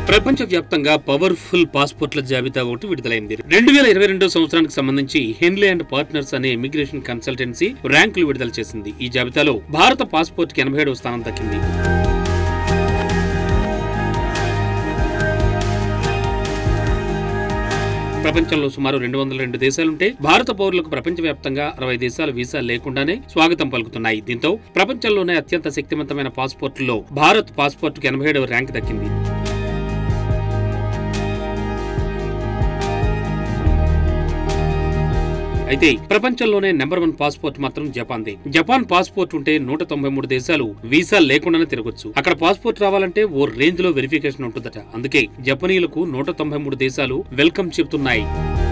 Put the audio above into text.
ప్రపంచ వ్యాప్తంగా పవర్ఫుల్ పాస్పోర్ట్ల జాబితా ఒకటి విడుదలైంది రెండు వేల ఇరవై రెండో సంవత్సరానికి సంబంధించి హెన్లీ అండ్ పార్ట్నర్స్ అనే ఇమిగ్రేషన్ కన్సల్టెన్సీ ర్యాంకులు విడుదల చేసింది ఈ జాబితాలో భారత పాస్పోర్ట్ కి ఎనభై ఏడవ స్థానం దక్కింది ప్రపంచంలో సుమారు రెండు వందల రెండు దేశాలుంటే భారత పౌరులకు ప్రపంచవ్యాప్తంగా అరవై దేశాల వీసాలు లేకుండానే స్వాగతం పలుకుతున్నాయి దీంతో ప్రపంచంలోనే అత్యంత శక్తివంతమైన పాస్పోర్టుల్లో భారత్ పాస్పోర్టుకు ఎనభై ఏడవ ర్యాంక్ దక్కింది అయితే ప్రపంచంలోనే నెంబర్ వన్ పాస్పోర్ట్ మాత్రం జపాన్దే జపాన్ పాస్పోర్ట్ ఉంటే నూట తొంభై మూడు దేశాలు వీసా లేకుండానే తిరగొచ్చు అక్కడ పాస్పోర్ట్ రావాలంటే ఓ రేంజ్ లో వెరిఫికేషన్ ఉంటుందట అందుకే జపనీయులకు నూట తొంభై మూడు దేశాలు వెల్కమ్ చెబుతున్నాయి